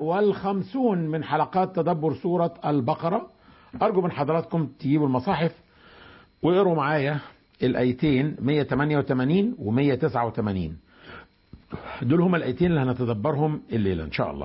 والخمسون من حلقات تدبر سورة البقرة أرجو من حضراتكم تجيبوا المصاحف واقروا معايا الآيتين 188 و 189 دول هما الآيتين اللي هنتدبرهم الليلة إن شاء الله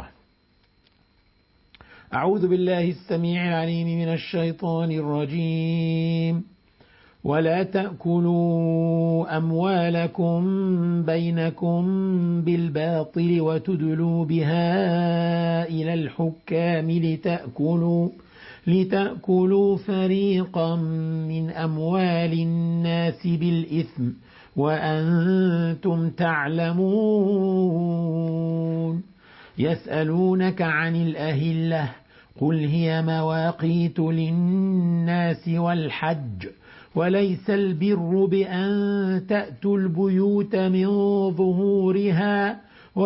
أعوذ بالله السميع العليم من الشيطان الرجيم ولا تأكلوا أموالكم بينكم بالباطل وتدلوا بها إلى الحكام لتأكلوا لتأكلوا فريقا من أموال الناس بالإثم وأنتم تعلمون يسألونك عن الأهلة قل هي مواقيت للناس والحج وليس البر بأن تأتوا البيوت من ظهورها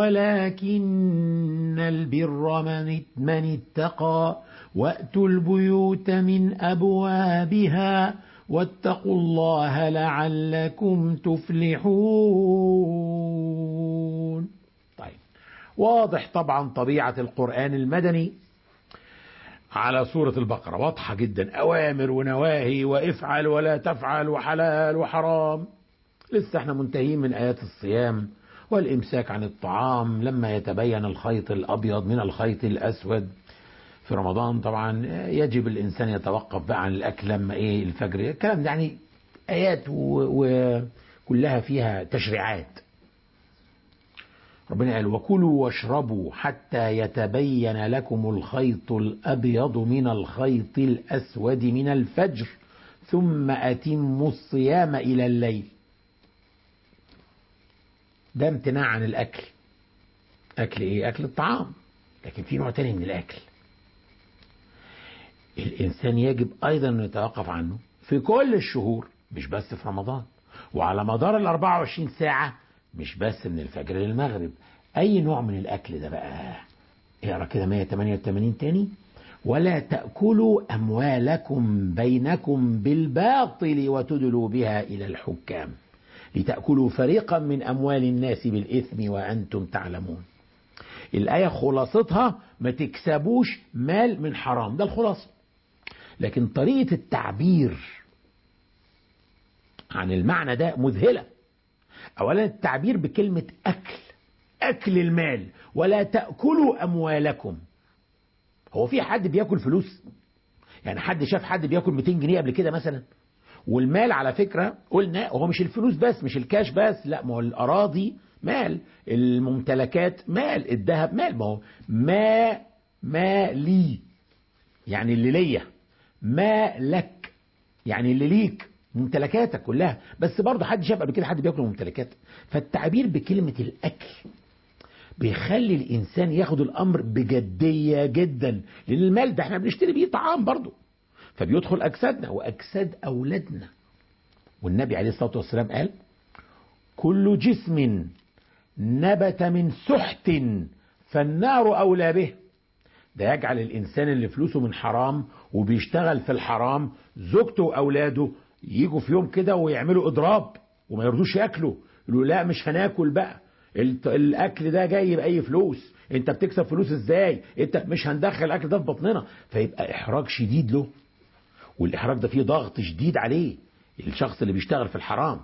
ولكن البر من, من اتقى وأتوا البيوت من أبوابها واتقوا الله لعلكم تفلحون طيب واضح طبعا طبيعة القرآن المدني على سورة البقرة واضحة جدا أوامر ونواهي وافعل ولا تفعل وحلال وحرام لسه احنا منتهين من آيات الصيام والإمساك عن الطعام لما يتبين الخيط الأبيض من الخيط الأسود في رمضان طبعا يجب الإنسان يتوقف بقى عن الأكل لما إيه الفجر الكلام ده يعني آيات وكلها فيها تشريعات ربنا قال وكلوا واشربوا حتى يتبين لكم الخيط الأبيض من الخيط الأسود من الفجر ثم أتموا الصيام إلى الليل ده امتناع عن الأكل أكل إيه؟ أكل الطعام لكن في نوع تاني من الأكل الإنسان يجب أيضا أن يتوقف عنه في كل الشهور مش بس في رمضان وعلى مدار ال 24 ساعة مش بس من الفجر للمغرب أي نوع من الأكل ده بقى اقرا كده 188 تاني ولا تأكلوا أموالكم بينكم بالباطل وتدلوا بها إلى الحكام لتأكلوا فريقا من أموال الناس بالإثم وأنتم تعلمون الآية خلاصتها ما تكسبوش مال من حرام ده الخلاصة لكن طريقة التعبير عن المعنى ده مذهلة أولا التعبير بكلمة أكل أكل المال ولا تأكلوا أموالكم هو في حد بياكل فلوس يعني حد شاف حد بياكل 200 جنيه قبل كده مثلا والمال على فكرة قلنا هو مش الفلوس بس مش الكاش بس لا ما هو الأراضي مال الممتلكات مال الذهب مال ما هو ما ما لي يعني اللي ليا ما لك يعني اللي ليك ممتلكاتك كلها بس برضه حد شاف قبل كده حد بياكل ممتلكات فالتعبير بكلمة الأكل بيخلي الإنسان ياخد الأمر بجدية جدا لأن المال ده احنا بنشتري بيه طعام برضه فبيدخل أجسادنا وأجساد أولادنا والنبي عليه الصلاة والسلام قال كل جسم نبت من سحت فالنار أولى به ده يجعل الإنسان اللي فلوسه من حرام وبيشتغل في الحرام زوجته وأولاده يجوا في يوم كده ويعملوا إضراب وما يرضوش ياكلوا يقولوا لا مش هناكل بقى الأكل ده جاي بأي فلوس أنت بتكسب فلوس إزاي أنت مش هندخل الأكل ده في بطننا فيبقى إحراج شديد له والإحراج ده فيه ضغط شديد عليه الشخص اللي بيشتغل في الحرام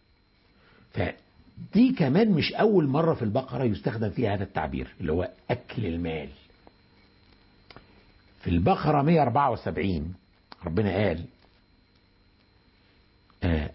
فدي كمان مش أول مرة في البقرة يستخدم فيها هذا التعبير اللي هو أكل المال في البقرة 174 ربنا قال آه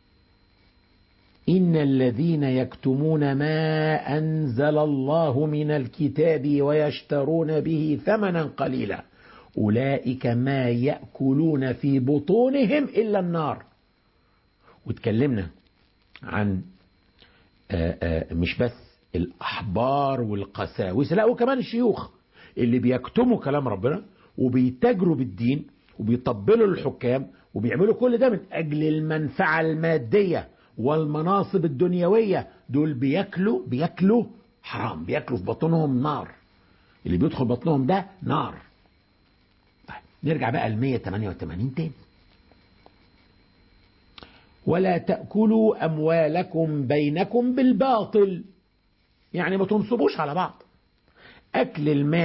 إن الذين يكتمون ما أنزل الله من الكتاب ويشترون به ثمنا قليلا أولئك ما يأكلون في بطونهم إلا النار واتكلمنا عن آآ آآ مش بس الأحبار والقساوسة لا وكمان الشيوخ اللي بيكتموا كلام ربنا وبيتاجروا بالدين وبيطبلوا للحكام وبيعملوا كل ده من أجل المنفعة المادية والمناصب الدنيوية دول بياكلوا بياكلوا حرام بياكلوا في بطنهم نار اللي بيدخل بطنهم ده نار طيب نرجع بقى ل 188 تاني ولا تأكلوا أموالكم بينكم بالباطل يعني ما تنصبوش على بعض أكل المال